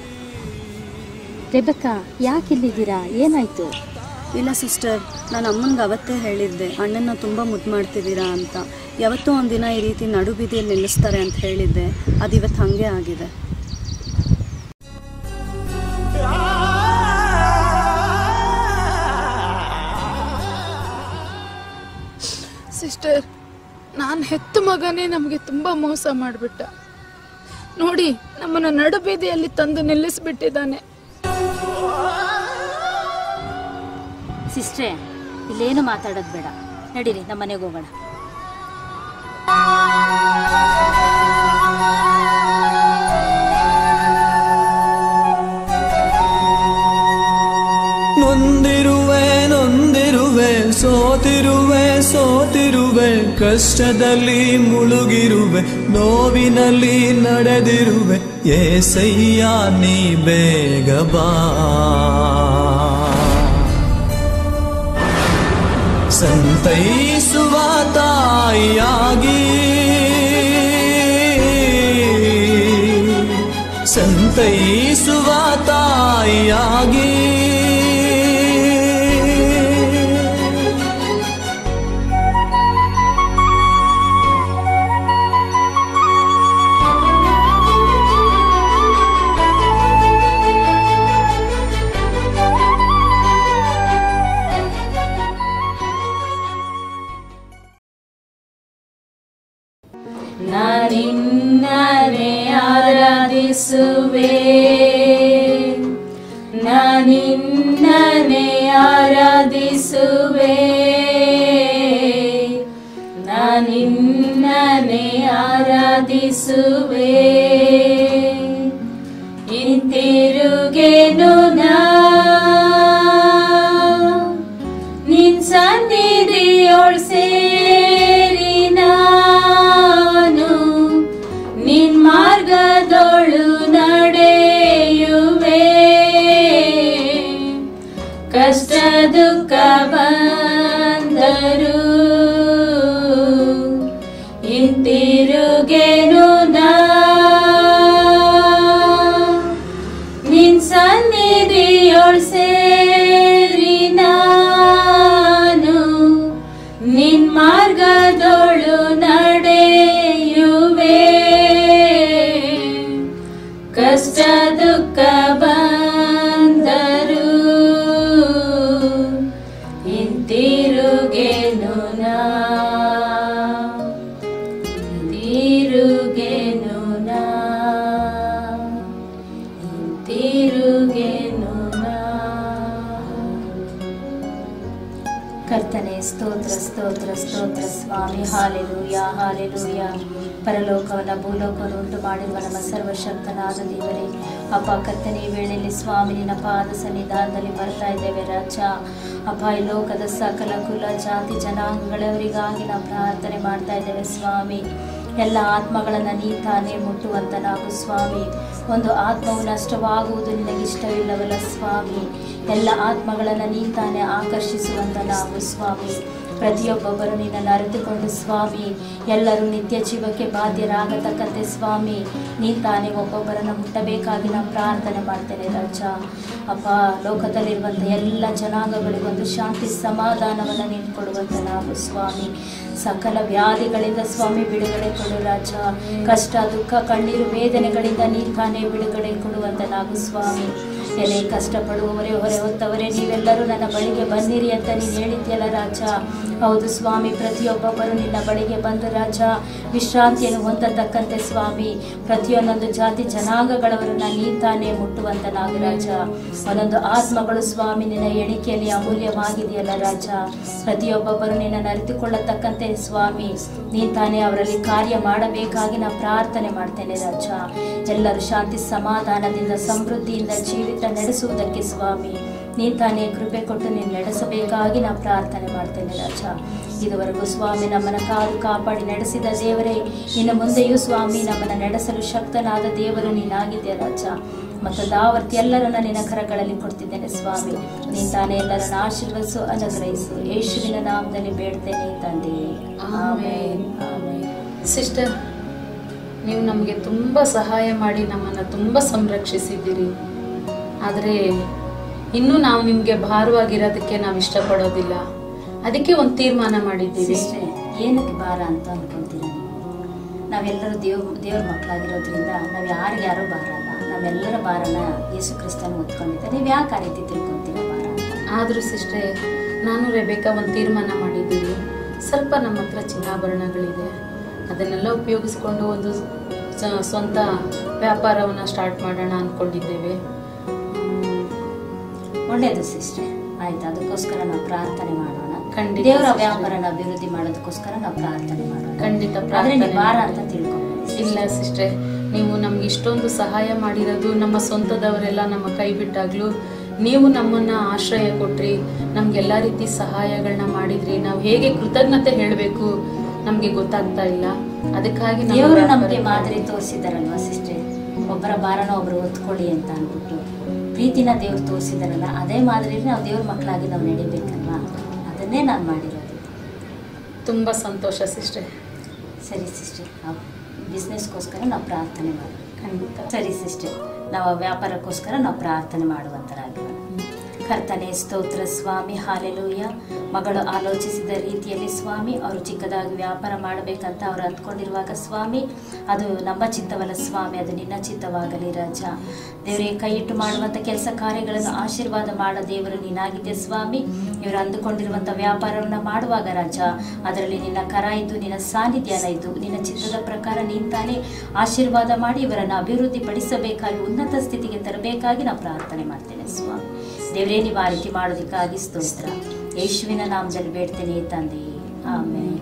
ರೆಬಕ್ಕ ಯಾಕೆ ಇಲ್ಲಿದ್ದೀರಾ ಏನಾಯ್ತು ಇಲ್ಲ ಸಿಸ್ಟರ್ ನಾನು ಅಮ್ಮನಿಗೆ ಅವತ್ತೇ ಹೇಳಿದ್ದೆ ಅಣ್ಣನ ತುಂಬ ಮುದ್ದು ಮಾಡ್ತಿದ್ದೀರಾ ಅಂತ ಯಾವತ್ತೋ ಒಂದಿನ ಈ ರೀತಿ ನಡು ಬೀದಿಯಲ್ಲಿ ನಿಲ್ಲಿಸ್ತಾರೆ ಅಂತ ಹೇಳಿದ್ದೆ ಅದು ಇವತ್ತು ಹಾಗೆ ಆಗಿದೆ ಸಿಸ್ಟರ್ ನಾನು ಹೆತ್ತ ಮಗನೇ ನಮಗೆ ತುಂಬ ಮೋಸ ಮಾಡಿಬಿಟ್ಟ ನೋಡಿ ನಮ್ಮನ್ನು ನಡುಬೀದಿಯಲ್ಲಿ ತಂದು ನಿಲ್ಲಿಸ್ಬಿಟ್ಟಿದ್ದಾನೆ ಸಿಸ್ಟ್ರೇ ಇಲ್ಲೇನು ಮಾತಾಡೋದು ಬೇಡ ನಡೀರಿ ನಮ್ಮ ಮನೆಗೆ ಹೋಗೋಣ ನೊಂದಿರುವೆ ನೊಂದಿರುವೆ ಸೋತಿರುವೆ ಸೋತಿರುವೆ ಕಷ್ಟದಲ್ಲಿ ಮುಳುಗಿರುವೆ ನೋವಿನಲ್ಲಿ ನಡೆದಿರುವೆ ಏಸಯ್ಯ ನೀ ಬೇಗ ಬಾ ಸಂತೈಸುವ ತಾಯಿಯಾಗಿ ಸಂತೈಸುವ ತಾಯಿಯಾಗಿ ನಾನಿನ್ನನೆ ಆರಾಧಿಸುವೆ ನಾನಿನ್ನನೆ ಆರಾಧಿಸುವೆ ನಾನಿನ್ನನೆ ಆರಾಧಿಸುವೆ ಹಿಂತಿರುಗೆನು ನಾ ನಿನ್ ಸನ್ನಿಧಿಯೊಳ್ ಸೇರಿ ನಾನು ನಿನ್ ಮಾರ್ಗದೊಳು ನಡೆಯುವೆ ಕಷ್ಟ ದುಃಖ ಬಂದರು ಹಿಂತಿರುಗೆನು ನಾ ನಿನ್ ಸನ್ನಿಧಿಯೊಳ್ ಸೇರಿ ನಾನು ನಿನ್ ಮಾರ್ಗದೊಳು ನಡೆಯುವೆ ಕಷ್ಟ ದುಃಖ ಬಂದರು ಹಿಂತಿರುಗೆನು ನಾ ಹಿಂತಿರುಗೆನು ನಾ ಹಿಂತಿರುಗೆನು ನಾ ಕರ್ತನೆ ಸ್ತೋತ್ರ ಸ್ತೋತ್ರ ಸ್ತೋತ್ರ ಸ್ವಾಮಿ ಹಾಲೆಲೂಯ ಹಾಲೆಲೂಯ ಪರಲೋಕವನ್ನ ಭೂಲೋಕವನ್ನು ಉಂಟು ಮಾಡಿರುವ ನಮ್ಮ ಸರ್ವಶಕ್ತನಾದ ದೇವರೇ ಅಪ್ಪ ಕರ್ತನೆ ಈ ವೇಳೆಯಲ್ಲಿ ಸ್ವಾಮಿ ನಿನ್ನ ಪಾದ ಸನ್ನಿಧಾನದಲ್ಲಿ ಬರ್ತಾ ಇದ್ದೇವೆ ರಾಜ ಅಪ್ಪ ಈ ಲೋಕದ ಸಕಲ ಕುಲ ಜಾತಿ ಜನಾಂಗಗಳವರಿಗಾಗಿ ನಾವು ಪ್ರಾರ್ಥನೆ ಮಾಡ್ತಾ ಇದ್ದೇವೆ ಸ್ವಾಮಿ ಎಲ್ಲ ಆತ್ಮಗಳನ್ನು ನೀ ತಾನೇ ಮುಟ್ಟುವಂತ ನಾವು ಸ್ವಾಮಿ ಒಂದು ಆತ್ಮವು ನಷ್ಟವಾಗುವುದು ನಿನಗಿಷ್ಟವಿಲ್ಲವಲ್ಲ ಸ್ವಾಮಿ ಎಲ್ಲ ಆತ್ಮಗಳನ್ನು ನೀ ತಾನೇ ಆಕರ್ಷಿಸುವಂತ ನಾವು ಸ್ವಾಮಿ ಪ್ರತಿಯೊಬ್ಬೊಬ್ಬರು ನಿನ್ನನ್ನು ಅರಿತುಕೊಂಡು ಸ್ವಾಮಿ ಎಲ್ಲರೂ ನಿತ್ಯ ಜೀವಕ್ಕೆ ಬಾಧ್ಯರಾಗತಕ್ಕಂತೆ ಸ್ವಾಮಿ ನೀ ತಾನೇ ಒಬ್ಬೊಬ್ಬರನ್ನು ಮುಟ್ಟಬೇಕಾಗಿ ನಾವು ಪ್ರಾರ್ಥನೆ ಮಾಡ್ತೇನೆ ರಾಜ ಅಪ್ಪ ಲೋಕದಲ್ಲಿರುವಂಥ ಎಲ್ಲ ಜನಾಂಗಗಳಿಗೊಂದು ಶಾಂತಿ ಸಮಾಧಾನವನ್ನು ನೀನು ಕೊಡುವಂತ ನಾವು ಸ್ವಾಮಿ ಸಕಲ ವ್ಯಾಧಿಗಳಿಂದ ಸ್ವಾಮಿ ಬಿಡುಗಡೆ ಕೊಡು ರಾಜ ಕಷ್ಟ ದುಃಖ ಕಣ್ಣೀರು ವೇದನೆಗಳಿಂದ ನೀ ತಾನೇ ಬಿಡುಗಡೆ ಕೊಡುವಂತ ನಾವು ಸ್ವಾಮಿ ಎಲೆ ಕಷ್ಟಪಡುವವರೇ ಹೊರೆ ಹೊತ್ತವರೇ ನೀವೆಲ್ಲರೂ ನನ್ನ ಬಳಿಗೆ ಬಂದಿರಿ ಅಂತ ನೀನು ಹೇಳಿದ್ಯಲ್ಲ ರಾಜ ಹೌದು ಸ್ವಾಮಿ ಪ್ರತಿಯೊಬ್ಬೊಬ್ಬರು ನಿನ್ನ ಬಳಿಗೆ ಬಂದು ರಾಜ ವಿಶ್ರಾಂತಿಯನ್ನು ಹೊಂದತಕ್ಕಂತೆ ಸ್ವಾಮಿ ಪ್ರತಿಯೊಂದೊಂದು ಜಾತಿ ಜನಾಂಗಗಳವರನ್ನ ನೀ ತಾನೇ ಮುಟ್ಟುವಂತ ನಾವು ರಾಜ ಒಂದೊಂದು ಆತ್ಮಗಳು ಸ್ವಾಮಿ ನಿನ್ನ ಎಣಿಕೆಯಲ್ಲಿ ಅಮೂಲ್ಯವಾಗಿದೆಯಲ್ಲ ರಾಜ ಪ್ರತಿಯೊಬ್ಬೊಬ್ಬರು ನಿನ್ನನ್ನು ಅರಿತುಕೊಳ್ಳತಕ್ಕಂತೆ ಸ್ವಾಮಿ ನೀ ತಾನೇ ಅವರಲ್ಲಿ ಕಾರ್ಯ ಮಾಡಬೇಕಾಗಿ ನಾ ಪ್ರಾರ್ಥನೆ ಮಾಡ್ತೇನೆ ರಾಜ ಎಲ್ಲರೂ ಶಾಂತಿ ಸಮಾಧಾನದಿಂದ ಸಮೃದ್ಧಿಯಿಂದ ಜೀವಿತ ನಡೆಸುವುದಕ್ಕೆ ಸ್ವಾಮಿ ನೀ ತಾನೇ ಕೃಪೆ ಕೊಟ್ಟು ನೀನು ನಡೆಸಬೇಕಾಗಿ ನಾ ಪ್ರಾರ್ಥನೆ ಮಾಡ್ತೇನೆ ರಾಜ ಇದುವರೆಗೂ ಸ್ವಾಮಿ ನಮ್ಮನ್ನು ಕಾದು ಕಾಪಾಡಿ ನಡೆಸಿದ ದೇವರೇ ಇನ್ನು ಮುಂದೆಯೂ ಸ್ವಾಮಿ ನಮ್ಮನ್ನು ನಡೆಸಲು ಶಕ್ತನಾದ ದೇವರು ನೀನಾಗಿದ್ದೆ ರಾಜ ಮತ್ತು ದಾವರ್ತಿ ಎಲ್ಲರನ್ನ ನಿನ್ನ ಕರಗಳಲ್ಲಿ ಕೊಡ್ತಿದ್ದೇನೆ ಸ್ವಾಮಿ ನೀ ತಾನೇ ಎಲ್ಲರನ್ನ ಆಶೀರ್ವದಿಸು ಅನುಗ್ರಹಿಸು ಯೇಸುವಿನ ನಾಮದಲ್ಲಿ ಬೇಡ್ತೇನೆ ತಂದೆ ಆಮೇನ್ ಆಮೇನ್ ಸಿಸ್ಟರ್ ನೀವು ನಮಗೆ ತುಂಬ ಸಹಾಯ ಮಾಡಿ ನಮ್ಮನ್ನು ತುಂಬ ಸಂರಕ್ಷಿಸಿದ್ದೀರಿ ಆದರೆ ಇನ್ನೂ ನಾವು ನಿಮಗೆ ಭಾರವಾಗಿರೋದಕ್ಕೆ ನಾವು ಇಷ್ಟಪಡೋದಿಲ್ಲ ಅದಕ್ಕೆ ಒಂದು ತೀರ್ಮಾನ ಮಾಡಿದ್ದೀವಿ ಸಿಸ್ಟರ್ ಏನಕ್ಕೆ ಭಾರ ಅಂತ ಅನ್ಕೊಂತೀರ ನೀವು ನಾವೆಲ್ಲರೂ ದೇವ್ ದೇವ್ರ ಮಕ್ಕಳಾಗಿರೋದ್ರಿಂದ ನಾವು ಯಾರಿಗೆ ಯಾರೂ ಭಾರ ಅಲ್ಲ ನಮ್ಮೆಲ್ಲರ ಭಾರನ ಯೇಸು ಕ್ರಿಸ್ತನ ಹೊತ್ಕೊಂಡಿದ್ದೆ ನೀವು ಯಾಕೆ ಆ ರೀತಿ ತಿಳ್ಕೊಂತೀರ ಭಾರ ಅಂತ ಆದರೂ ಸಿಸ್ಟ್ರೆ ನಾನು ರೆಬೇಕಾ ಒಂದು ತೀರ್ಮಾನ ಮಾಡಿದ್ದೀವಿ ಸ್ವಲ್ಪ ನಮ್ಮ ಹತ್ರ ಚಿನ್ನಾಭರಣಗಳಿದೆ ಅದನ್ನೆಲ್ಲ ಉಪಯೋಗಿಸ್ಕೊಂಡು ಒಂದು ಸ- ಸ್ವಂತ ವ್ಯಾಪಾರವನ್ನು ಸ್ಟಾರ್ಟ್ ಮಾಡೋಣ ಅಂದ್ಕೊಂಡಿದ್ದೇವೆ ಒಳ್ಳೇದು ಸಿಸ್ಟರ್ ಆಯ್ತು ಅದಕ್ಕೋಸ್ಕರ ನಾವು ಪ್ರಾರ್ಥನೆ ಮಾಡೋಣ ಖಂಡಿತ ದೇವರ sister. ವ್ಯಾಪಾರನ ಅಭಿವೃದ್ಧಿ ಮಾಡೋದಕ್ಕೋಸ್ಕರ ನಾವು ಪ್ರಾರ್ಥನೆ ಮಾಡೋಣ ಖಂಡಿತ ಆದ್ರೆ ಪ್ರಾರ್ಥನೆ ನೀವು ಭಾರ ಮಾಡೋಣ. ಅಂತ ತಿಳ್ಕೊಬೇಡಿ ಇಲ್ಲ ಸಿಸ್ಟ್ರೆ ನೀವು ನಮ್ಗೆ ಇಷ್ಟೊಂದು ಸಹಾಯ ಮಾಡಿರೋದು ನಮ್ಮ ಸ್ವಂತದವರೆಲ್ಲ ನಮ್ಮ ಕೈ ಬಿಟ್ಟಾಗ್ಲೂ ನೀವು ನಮ್ಮನ್ನ ಆಶ್ರಯ ಕೊಟ್ರಿ ನಮ್ಗೆಲ್ಲ ರೀತಿ ಸಹಾಯಗಳನ್ನ ಮಾಡಿದ್ರಿ ನಾವು ಹೇಗೆ ಕೃತಜ್ಞತೆ ಹೇಳಬೇಕು ನಮ್ಗೆ ಗೊತ್ತಾಗ್ತಾ ಇಲ್ಲ ಅದಕ್ಕಾಗಿ ನಮ್ಮ ದೇವರು ವ್ಯಾಪಾರ- ನಮಗೆ ಮಾದರಿ ತೋರಿಸಿದಾರಲ್ವಾ ಸಿಸ್ಟರ್ ಒಬ್ಬರ ಭಾರನ ಒಬ್ರು ಹೊತ್ಕೊಳ್ಳಿ ಅಂತ ಅಂದ್ಬಿಟ್ಟು ಪ್ರೀತಿನ ದೇವ್ರು ತೋರಿಸಿದಾರಲ್ಲ ಅದೇ ಮಾದರಿ ನಾವು ದೇವ್ರ ಮಕ್ಕಳಾಗಿ ನಾವು ನಡಿಬೇಕಲ್ವಾ ಅದನ್ನೇ ನಾನು ಮಾಡಿರೋದು ತುಂಬಾ ಸಂತೋಷ ಸಿಸ್ಟ್ರೆ ಸರಿ ಸಿಸ್ಟರ್ ನಾವು ಬಿಸ್ನೆಸ್ಗೋಸ್ಕರ ನಾವು ಪ್ರಾರ್ಥನೆ ಮಾಡೋಣ ಖಂಡಿತ ಸರಿ ಸಿಸ್ಟರ್ ನಾವು ಆ ವ್ಯಾಪಾರಕ್ಕೋಸ್ಕರ ನಾವು ಪ್ರಾರ್ಥನೆ ಮಾಡುವಂತರಾಗಿರೋಣ ಕರ್ತನೆ ಸ್ತೋತ್ರ ಸ್ವಾಮಿ ಹಾಲೆಲೂಯ ಮಗಳು ಆಲೋಚಿಸಿದ ರೀತಿಯಲ್ಲಿ ಸ್ವಾಮಿ ಅವರು ಚಿಕ್ಕದಾಗಿ ವ್ಯಾಪಾರ ಮಾಡಬೇಕಂತ ಅವರು ಅಂದ್ಕೊಂಡಿರುವಾಗ ಸ್ವಾಮಿ ಅದು ನಮ್ಮ ಚಿತ್ತವಲ್ಲ ಸ್ವಾಮಿ ಅದು ನಿನ್ನ ಚಿತ್ತವಾಗಲಿ ರಾಜ ದೇವರೇ ಕೈ ಇಟ್ಟು ಮಾಡುವಂಥ ಕೆಲಸ ಕಾರ್ಯಗಳನ್ನು ಆಶೀರ್ವಾದ ಮಾಡೋ ದೇವರು ನೀನಾಗಿದ್ದೆ ಸ್ವಾಮಿ ಇವರು ಅಂದುಕೊಂಡಿರುವಂಥ ವ್ಯಾಪಾರವನ್ನು ಮಾಡುವಾಗ ರಾಜ ಅದರಲ್ಲಿ ನಿನ್ನ ಕರ ಇದ್ದು ನಿನ್ನ ಸಾನ್ನಿಧ್ಯನ ಇದ್ದು ನಿನ್ನ ಚಿತ್ತದ ಪ್ರಕಾರ ನೀನು ತಾನೇ ಆಶೀರ್ವಾದ ಮಾಡಿ ಇವರನ್ನು ಅಭಿವೃದ್ಧಿ ಪಡಿಸಬೇಕಾಗಿ ಉನ್ನತ ಸ್ಥಿತಿಗೆ ತರಬೇಕಾಗಿ ನಾವು ಪ್ರಾರ್ಥನೆ ಮಾಡ್ತೇನೆ ಸ್ವಾಮಿ ದೇವರೇ ನೀವು ಆ ರೀತಿ ಮಾಡೋದಕ್ಕಾಗಿ ಸ್ತೋತ್ರ ಯೇಸುವಿನ ನಾಮದಲ್ಲಿ ಬೇಡ್ತೇನೆ ತಂದೆ ಆಮೇಲೆ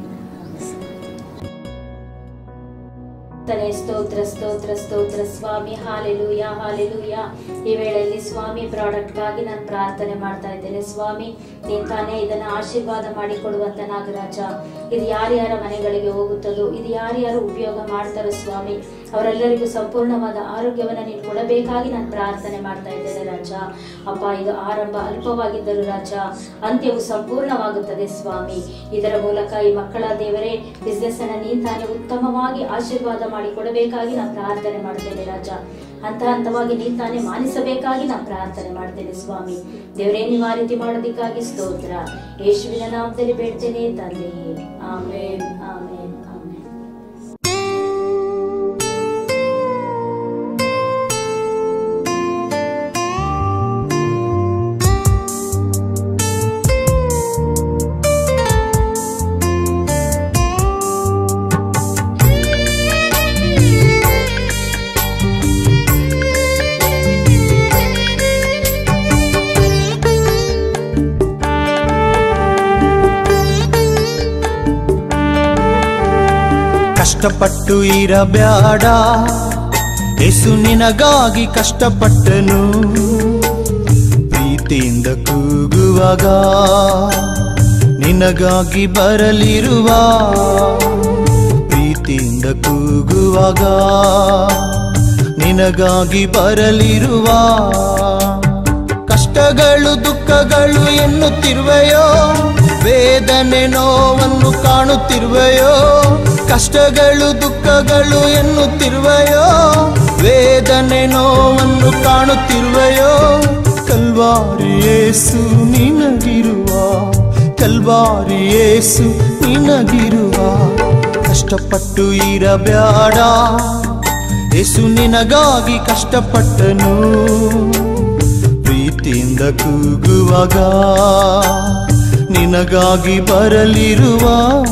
ತಲೆ ಸ್ತೋತ್ರ ಸ್ತೋತ್ರ ಸ್ತೋತ್ರ ಸ್ವಾಮಿ ಹಾಲೆಲೂಯ ಹಾಲೆಲೂಯ ಈ ವೇಳೆಯಲ್ಲಿ ಸ್ವಾಮಿ ಪ್ರಾಡಕ್ಟ್ಗಾಗಿ ನಾನು ಪ್ರಾರ್ಥನೆ ಮಾಡ್ತಾ ಇದ್ದೇನೆ ಸ್ವಾಮಿ ನೀನ್ ತಾನೇ ಇದನ್ನ ಆಶೀರ್ವಾದ ಮಾಡಿಕೊಡುವಂತ ನಾಗರಾಜ ಇದು ಯಾರ್ಯಾರ ಮನೆಗಳಿಗೆ ಹೋಗುತ್ತದೋ ಇದು ಯಾರ್ಯಾರು ಉಪಯೋಗ ಮಾಡ್ತಾರೋ ಸ್ವಾಮಿ ಅವರೆಲ್ಲರಿಗೂ ಸಂಪೂರ್ಣವಾದ ಆರೋಗ್ಯವನ್ನ ನೀನು ಕೊಡಬೇಕಾಗಿ ನಾನು ಪ್ರಾರ್ಥನೆ ಮಾಡ್ತಾ ಇದ್ದೇನೆ ರಾಜ ಅಪ್ಪ ಇದು ಆರಂಭ ಅಲ್ಪವಾಗಿದ್ದರೂ ರಾಜ ಅಂತ್ಯವು ಸಂಪೂರ್ಣವಾಗುತ್ತದೆ ಸ್ವಾಮಿ ಇದರ ಮೂಲಕ ಈ ಮಕ್ಕಳ ದೇವರೇ ಬಿಸ್ನೆಸ್ ಅನ್ನ ನೀನ್ ತಾನೇ ಉತ್ತಮವಾಗಿ ಆಶೀರ್ವಾದ ಮಾಡಿ ಕೊಡಬೇಕಾಗಿ ನಾನು ಪ್ರಾರ್ಥನೆ ಮಾಡ್ತೇನೆ ರಾಜ ಹಂತ ಹಂತವಾಗಿ ನೀನ್ ತಾನೇ ಮಾನಿಸಬೇಕಾಗಿ ನಾನು ಪ್ರಾರ್ಥನೆ ಮಾಡ್ತೇನೆ ಸ್ವಾಮಿ ದೇವರೇ ನೀವು ಆ ರೀತಿ ಮಾಡೋದಕ್ಕಾಗಿ ಸ್ತೋತ್ರ ಯೇಸುವಿನ ನಾಮದಲ್ಲಿ ಬೇಡ್ತೇನೆ ತಂದೆ ಆಮೇನ್ ಆಮೇನ್ ಆಮೇನ್ ಕಷ್ಟಪಟ್ಟು ಇರಬ್ಯಾಡ ಯೇಸು ನಿನಗಾಗಿ ಕಷ್ಟಪಟ್ಟನು ಪ್ರೀತಿಯಿಂದ ಕೂಗುವಾಗ ನಿನಗಾಗಿ ಬರಲಿರುವ ಪ್ರೀತಿಯಿಂದ ಕೂಗುವಾಗ ನಿನಗಾಗಿ ಬರಲಿರುವ ಕಷ್ಟಗಳು ದುಃಖಗಳು ಎನ್ನುತ್ತಿರುವೆಯೋ ವೇದನೆ ನೋವನ್ನು ಕಾಣುತ್ತಿರುವೆಯೋ ಕಷ್ಟಗಳು ದುಃಖಗಳು ಎನ್ನುತ್ತಿರುವೆಯೋ ವೇದನೆ ನೋವನ್ನು ಕಾಣುತ್ತಿರುವೆಯೋ ಕಲ್ವಾರಿ ಯೇಸು ನಿನಗಿರುವ ಕಲ್ವಾರಿ ಯೇಸು ನಿನಗಿರುವ ಕಷ್ಟಪಟ್ಟು ಇರಬ್ಯಾಡ ಯೇಸು ನಿನಗಾಗಿ ಕಷ್ಟಪಟ್ಟನು ಪ್ರೀತಿಯಿಂದ ಕೂಗುವಾಗ ನಿನಗಾಗಿ ಬರಲಿರುವ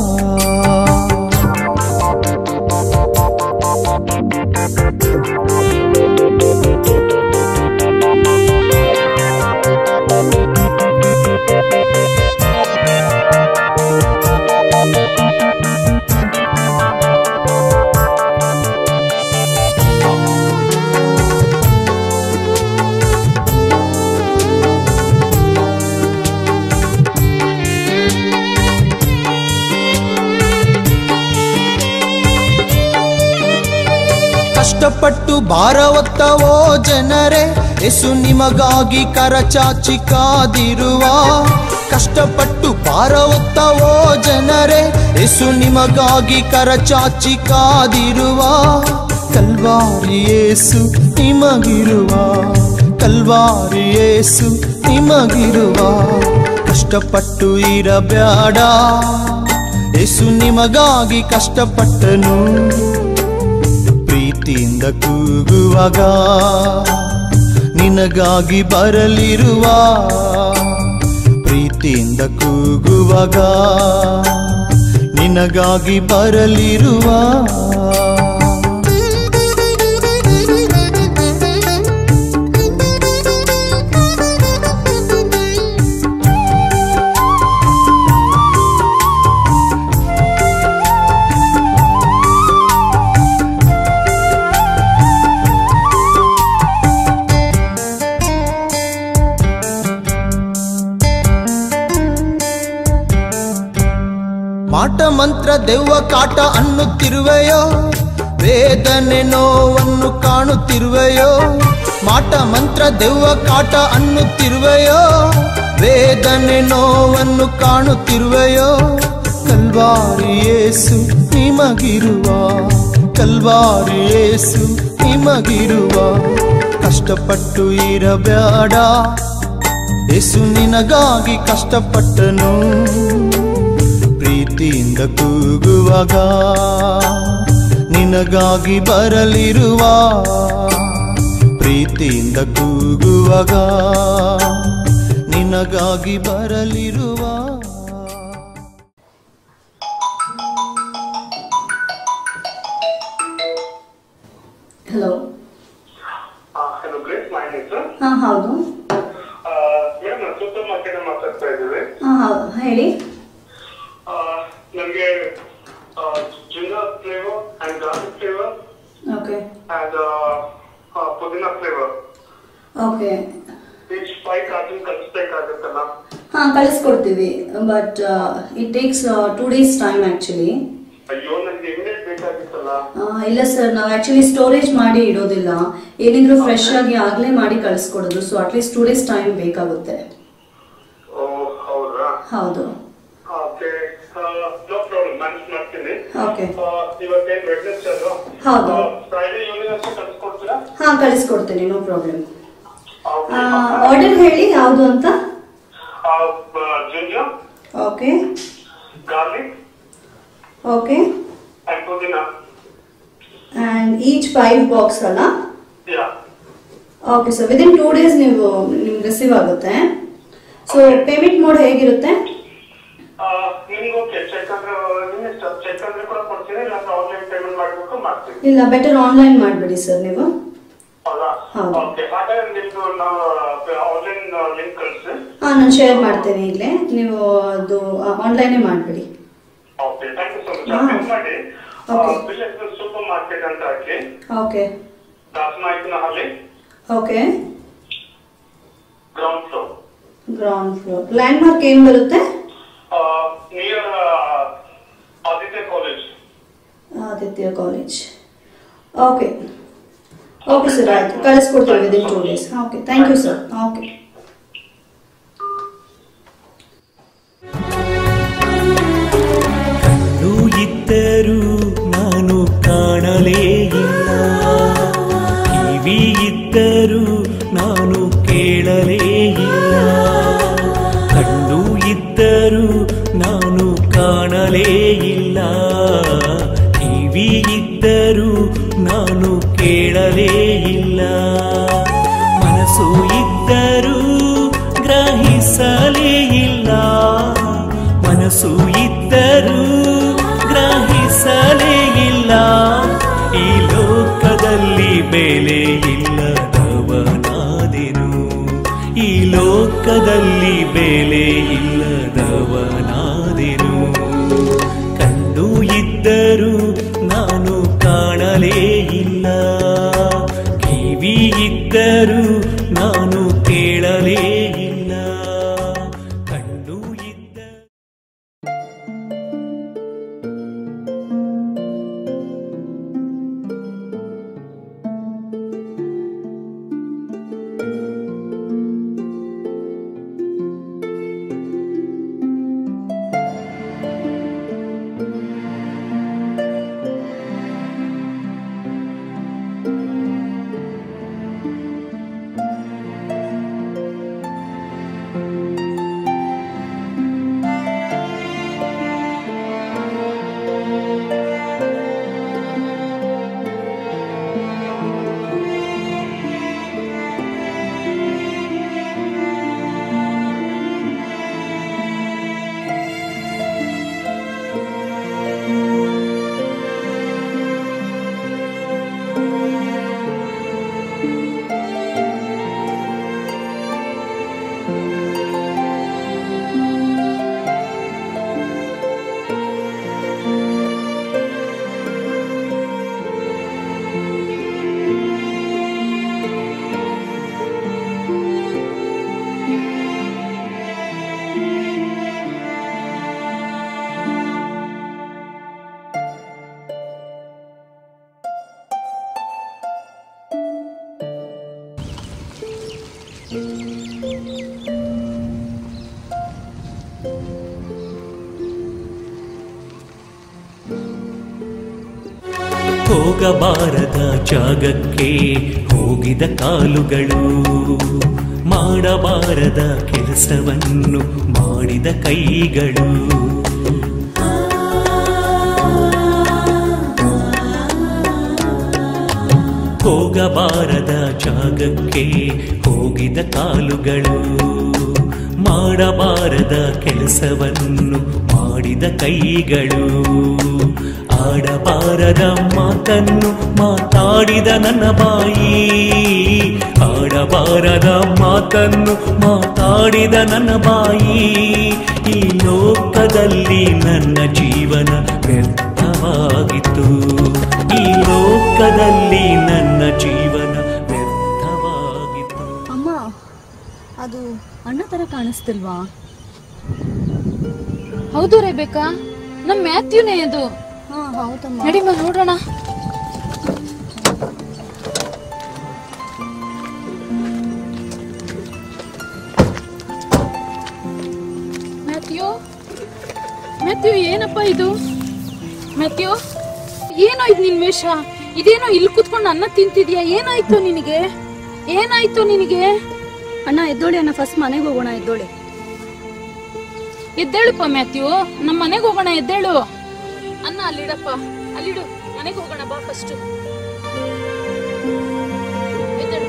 ಕಷ್ಟಪಟ್ಟು ಭಾರ ಹೊತ್ತವೋ ಜನರೇ ಯೇಸು ನಿಮಗಾಗಿ ಕರಚಾಚಿ ಕಾದಿರುವ ಕಷ್ಟಪಟ್ಟು ಭಾರ ಹೊತ್ತವೋ ಜನರೇ ಯೇಸು ನಿಮಗಾಗಿ ಕರಚಾಚಿ ಕಾದಿರುವ ಕಲ್ವಾರಿ ಯೇಸು ನಿಮಗಿರುವ ಕಲ್ವಾರಿ ಯೇಸು ನಿಮಗಿರುವ ಕಷ್ಟಪಟ್ಟು ಇರಬ್ಯಾಡ ಯೇಸು ನಿಮಗಾಗಿ ಕಷ್ಟಪಟ್ಟನು ಪ್ರೀತಿಯಿಂದ ಕೂಗುವಾಗ ನಿನಗಾಗಿ ಬರಲಿರುವ ಪ್ರೀತಿಯಿಂದ ಕೂಗುವಾಗ ನಿನಗಾಗಿ ಬರಲಿರುವ ಮಾಟ ಮಂತ್ರ ದೆವ್ವ ಕಾಟ ಅನ್ನುತ್ತಿರುವೆಯೋ ವೇದನೆ ನೋವನ್ನು ಕಾಣುತ್ತಿರುವೆಯೋ ಮಾಟ ಮಂತ್ರ ದೆವ್ವ ಕಾಟ ಅನ್ನುತ್ತಿರುವೆಯೋ ವೇದನೆ ನೋವನ್ನು ಕಾಣುತ್ತಿರುವೆಯೋ ಕಲ್ವಾರಿ ಯೇಸು ನಿಮಗಿರುವ ಕಲ್ವಾರಿ ಯೇಸು ನಿಮಗಿರುವ ಕಷ್ಟಪಟ್ಟು ಇರಬೇಡ ಯೇಸು ನಿನಗಾಗಿ ಕಷ್ಟಪಟ್ಟನು ಪ್ರೀತಿಯಿಂದ ಕೂಗುವಾಗ ನಿನಗಾಗಿ ಬರಲಿರುವ ಪ್ರೀತಿಯಿಂದ ಕೂಗುವಾಗ ನಿನ ನಿನಗಾಗಿ ಬರಲಿರುವ ಹಲೋ ಹಲೋ ಗ್ರೇಟ್ ಮೈ ಹೆಸರು ಹಾಂ ಹೌದು ಮೇಡಮ್ ಸೂಪರ್ ಮಾರ್ಕೆಟ್ ಮಾತಾಡ್ತಾ ಇದ್ದೀವಿ ಹಾಂ ಹೌದು ಹೇಳಿ ನಮಗೆ ginger flavour and garlic flavour okay and ಪುದೀನಾ flavour okay each five carton ಕಳಿಸ್ಬೇಕಾಗುತ್ತಲ್ಲ ಹಾಂ ಕಳಿಸ್ಕೊಡ್ತೀವಿ but it takes two days time actually ಅಯ್ಯೋ ನನಗೆ ಇಮಿಡಿಯೇಟ್ ಬೇಕಾಗಿತ್ತಲ್ಲ ಇಲ್ಲ ಸರ್ ನಾವು ಆ್ಯಕ್ಚುಲಿ ಸ್ಟೋರೇಜ್ ಮಾಡಿ ಇಡೋದಿಲ್ಲ ಏನಿದ್ರು ಫ್ರೆಶ್ ಆಗಿ ಆಗಲೇ ಮಾಡಿ ಕಳಿಸ್ಕೊಡೋದು so at least two days time ಬೇಕಾಗುತ್ತೆ ಓ ಹೌದಾ ಹೌದು ಓಕೆ ನೋ ಪ್ರಾಬ್ಲಮ್ ಮ್ಯಾನೇಜ್ ಮಾಡ್ತೀನಿ ಓಕೆ ಇವತ್ತೇನು ವೆಡ್ನೆಸ್ ಅಲ್ವಾ ಹೌದು. ಫ್ರೈಡೇ ಈವ್ನಿಂಗ್ ಅಷ್ಟೇ ಕಳಿಸ್ಕೊಡ್ತೀರಾ ಹಾಂ ಕಳಿಸ್ಕೊಡ್ತೀನಿ ನೋ ಪ್ರಾಬ್ಲಮ್ ಓಕೆ ಆರ್ಡರ್ ಹೇಳಿ ಯಾವುದು ಅಂತ ginger okay garlic okay and ಪುದೀನಾ ಆ್ಯಂಡ್ ಈಚ್ ಫೈವ್ ಬಾಕ್ಸ್ ಅಲ್ಲ yeah okay sir within two days ನೀವು ನಿಮ್ಗೆ ರಿಸೀವ್ ಆಗುತ್ತೆ ಸೊ ಪೇಮೆಂಟ್ ಮೋಡ್ ಹೇಗಿರುತ್ತೆ ನಿಮ್ಗೆ ಓಕೆ ಚೆಕ್ ಅಂದ್ರೆ ನಿಮ್ಮ ಇಷ್ಟ ಚೆಕ್ ಅಂದ್ರೆ ಕೂಡ ಕೊಡ್ತೀನಿ ಇಲ್ಲ ಆನ್ಲೈನ್ ಪೇಮೆಂಟ್ ಮಾಡಬೇಕು ಮಾಡ್ತೀನಿ ಇಲ್ಲ ಬೆಟರ್ ಆನ್ಲೈನ್ ಮಾಡಿಬಿಡಿ ಸರ್ ನೀವು ಹೌದಾ ಹೌದು. ಓಕೆ ಹಾಗಾದ್ರೆ ನಿಮ್ದು ನಾವು ಆನ್ಲೈನ್ ಲಿಂಕ್ ಕಳಿಸಿ ಹಾಂ ನಾನು ಶೇರ್ ಮಾಡ್ತೇನೆ ಈಗಲೇ ನೀವು ಅದು ಆನ್ಲೈನೇ ಮಾಡಿಬಿಡಿ okay thank you so much ಹಾ. ಬಿಲ್ ಮಾಡಿ Okay. ಬಿಲ್ ಹೆಸರು ಸೂಪರ್ ಮಾರ್ಕೆಟ್ ಅಂತ ಹಾಕಿ okay Dasanayakanahalli okay ground floor ground floor landmark ಏನು ಬರುತ್ತೆ near Aditya college Aditya college okay okay sir ಆಯಿತು ಕಳಿಸ್ಕೊಡ್ತೀವಿ within two days okay thank you sir okay ಕಣ್ಣು ಇದ್ದರೂ ನಾನು ಕಾಣಲೇ ಇಲ್ಲ ಕಿವಿ ಇದ್ದರೂ ನಾನು ಕೇಳಲೇ ಇಲ್ಲ ಕಣ್ಣು ಇದ್ದರೂ ನಾನು ಕಾಣಲೇ ಇಲ್ಲ ಕಿವಿ ಇದ್ದರೂ ನಾನು ಕೇಳಲೇ ಇಲ್ಲ ಮನಸ್ಸು ಇದ್ದರೂ ಗ್ರಹಿಸಲೇ ಇಲ್ಲ ಮನಸ್ಸು ಇದ್ದರೂ ಗ್ರಹಿಸಲೇ ಇಲ್ಲ ಈ ಲೋಕದಲ್ಲಿ ಬೆಲೆ ಇಲ್ಲದವನಾದೆನು ಈ ಲೋಕದಲ್ಲಿ ಬೆಲೆ ಇಲ್ಲದವನಾದೆನು ಕಂಡು ಇದ್ದರೂ ನಾನು ಕಾಣಲೇ ಇಲ್ಲ ಕಿವಿ ಇದ್ದರೂ ನಾನು ಕೇಳಲೇ ಇಲ್ಲ ಕಂಡು ಇದ್ದ ಹೋಗಬಾರದ ಜಾಗಕ್ಕೆ ಹೋಗಿದ ಕಾಲುಗಳು ಮಾಡಬಾರದ ಕೆಲಸವನ್ನು ಮಾಡಿದ ಕೈಗಳು ಹೋಗಬಾರದ ಜಾಗಕ್ಕೆ ಹೋಗಿದ ಕಾಲುಗಳು ಮಾಡಬಾರದ ಕೆಲಸವನ್ನು ಮಾಡಿದ ಕೈಗಳು ಆಡಬಾರದ ಮಾತನ್ನು ಮಾತಾಡಿದ ನನ್ನ ಬಾಯಿ ಆಡಬಾರದ ಮಾತನ್ನು ಮಾತಾಡಿದ ನನ್ನ ಬಾಯಿ ಈ ಲೋಕದಲ್ಲಿ ನನ್ನ ಜೀವನ ವ್ಯರ್ಥವಾಗಿತ್ತು ಈ ಲೋಕದಲ್ಲಿ ನನ್ನ ಜೀವನ ವ್ಯರ್ಥವಾಗಿತ್ತು ಅಮ್ಮ ಅದು ಅಣ್ಣ ತರ ಕಾಣಿಸ್ತಿಲ್ವಾ ಹೌದು ರೇಬೇಕಾ ನಮ್ ಮ್ಯಾಥ್ಯೂನೇ ಅದು ಹಾ ಹೌದಮ್ಮ ನಡಿಮ ನೋಡೋಣ ಮ್ಯಾಥ್ಯೂ ಮ್ಯಾಥ್ಯೂ ಏನಪ್ಪ ಇದು ಮ್ಯಾಥ್ಯೂ ಏನೋ ಇದು ನಿನ್ ವೇಷ ಇದೇನೋ ಇಲ್ಲಿ ಕುತ್ಕೊಂಡು ಅನ್ನ ತಿಂತಿದ್ಯಾ ಏನಾಯ್ತು ನಿನಗೆ ಏನಾಯ್ತು ನಿನಗೆ ಅಣ್ಣ ಎದ್ದೋಳಿ ಅಣ್ಣ ಫಸ್ಟ್ ಮನೆಗೆ ಹೋಗೋಣ ಎದ್ದೋಳಿ ಎದ್ದೇಳಪ್ಪ ಮ್ಯಾಥ್ಯೂ ನಮ್ಮ ಮನೆಗೆ ಹೋಗೋಣ ಎದ್ದೇಳು ಅನ್ನ ಅಲ್ಲಿಡಪ್ಪ ಅಲ್ಲಿಡು ಮನೆಗೆ ಹೋಗೋಣ ಬಾ ಫಸ್ಟ್ ಎದ್ದೇಳು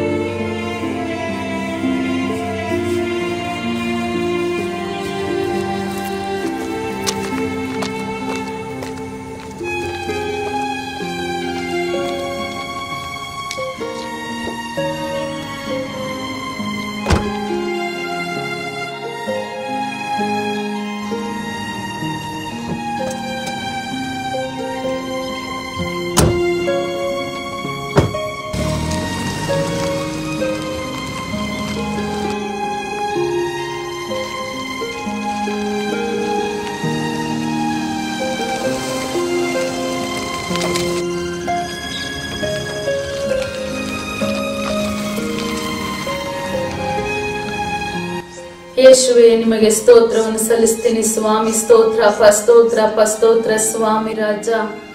ಯೇಸುವೆ ನಿಮಗೆ ಸ್ತೋತ್ರವನ್ನು ಸಲ್ಲಿಸ್ತೀನಿ ಸ್ವಾಮಿ ಸ್ತೋತ್ರ ಅಪ್ಪ ಸ್ತೋತ್ರ ಅಪ್ಪ ಸ್ತೋತ್ರ ಸ್ವಾಮಿ ರಾಜ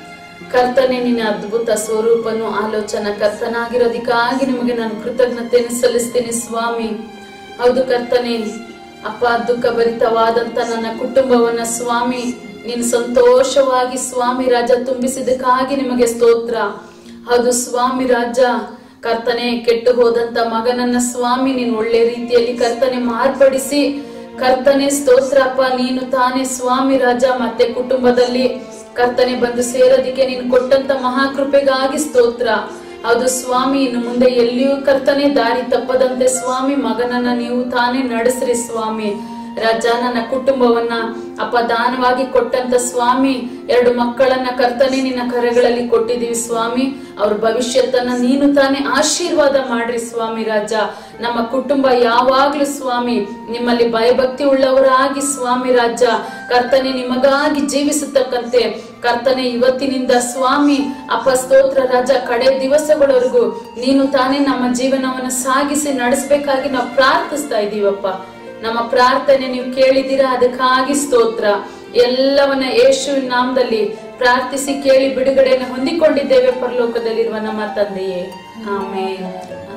ಕರ್ತನೆ ನಿನ್ನ ಅದ್ಭುತ ಸ್ವರೂಪನು ಆಲೋಚನಾ ಕರ್ತನಾಗಿರೋದಕ್ಕಾಗಿ ನಿಮಗೆ ನಾನು ಕೃತಜ್ಞತೆಯನ್ನು ಸಲ್ಲಿಸ್ತೀನಿ ಸ್ವಾಮಿ ಹೌದು ಕರ್ತನೆ ಅಪ್ಪ ದುಃಖ ಭರಿತವಾದಂತ ನನ್ನ ಕುಟುಂಬವನ್ನ ಸ್ವಾಮಿ ನೀನು ಸಂತೋಷವಾಗಿ ಸ್ವಾಮಿ ರಾಜ ತುಂಬಿಸಿದಕ್ಕಾಗಿ ನಿಮಗೆ ಸ್ತೋತ್ರ ಹೌದು ಸ್ವಾಮಿ ರಾಜ ಕರ್ತನೆ ಕೆಟ್ಟು ಹೋದಂತ ಮಗನನ್ನ ಸ್ವಾಮಿ ನೀನು ಒಳ್ಳೆ ರೀತಿಯಲ್ಲಿ ಕರ್ತನೆ ಮಾರ್ಪಡಿಸಿ ಕರ್ತನೆ ಸ್ತೋತ್ರಪ್ಪ ನೀನು ತಾನೇ ಸ್ವಾಮಿ ರಾಜ ಮತ್ತೆ ಕುಟುಂಬದಲ್ಲಿ ಕರ್ತನೆ ಬಂದು ಸೇರೋದಿಕ್ಕೆ ನೀನು ಕೊಟ್ಟಂತ ಮಹಾಕೃಪೆಗಾಗಿ ಸ್ತೋತ್ರ ಹೌದು ಸ್ವಾಮಿ ಇನ್ನು ಮುಂದೆ ಎಲ್ಲಿಯೂ ಕರ್ತನೆ ದಾರಿ ತಪ್ಪದಂತೆ ಸ್ವಾಮಿ ಮಗನನ್ನ ನೀವು ತಾನೇ ನಡೆಸ್ರಿ ಸ್ವಾಮಿ ರಾಜ ನನ್ನ ಕುಟುಂಬವನ್ನ ಅಪದಾನವಾಗಿ ಕೊಟ್ಟಂತ ಸ್ವಾಮಿ ಎರಡು ಮಕ್ಕಳನ್ನ ಕರ್ತನೆ ನಿನ್ನ ಕರೆಗಳಲ್ಲಿ ಕೊಟ್ಟಿದೀವಿ ಸ್ವಾಮಿ ಅವ್ರ ಭವಿಷ್ಯತ್ತನ್ನ ನೀನು ತಾನೇ ಆಶೀರ್ವಾದ ಮಾಡ್ರಿ ಸ್ವಾಮಿ ರಾಜ ನಮ್ಮ ಕುಟುಂಬ ಯಾವಾಗ್ಲೂ ಸ್ವಾಮಿ ನಿಮ್ಮಲ್ಲಿ ಭಯಭಕ್ತಿ ಉಳ್ಳವರಾಗಿ ಸ್ವಾಮಿ ರಾಜ ಕರ್ತನೆ ನಿಮಗಾಗಿ ಜೀವಿಸತಕ್ಕಂತೆ ಕರ್ತನೆ ಇವತ್ತಿನಿಂದ ಸ್ವಾಮಿ ಅಪ್ಪ ಸ್ತೋತ್ರ ರಾಜ ಕಡೆ ದಿವಸಗಳವರೆಗೂ ನೀನು ತಾನೇ ನಮ್ಮ ಜೀವನವನ್ನು ಸಾಗಿಸಿ ನಡೆಸಬೇಕಾಗಿ ನಾವು ಪ್ರಾರ್ಥಿಸ್ತಾ ಇದೀವಪ್ಪ ನಮ್ಮ ಪ್ರಾರ್ಥನೆ ನೀವು ಕೇಳಿದ್ದೀರಾ ಅದಕ್ಕಾಗಿ ಸ್ತೋತ್ರ ಎಲ್ಲವನ್ನ ಯೇಸುವಿನ ನಾಮದಲ್ಲಿ ಪ್ರಾರ್ಥಿಸಿ ಕೇಳಿ ಬಿಡುಗಡೆಯನ್ನು ಹೊಂದಿಕೊಂಡಿದ್ದೇವೆ ಪರಲೋಕದಲ್ಲಿರುವ ನಮ್ಮ ತಂದೆಯೇ ಆಮೇಲೆ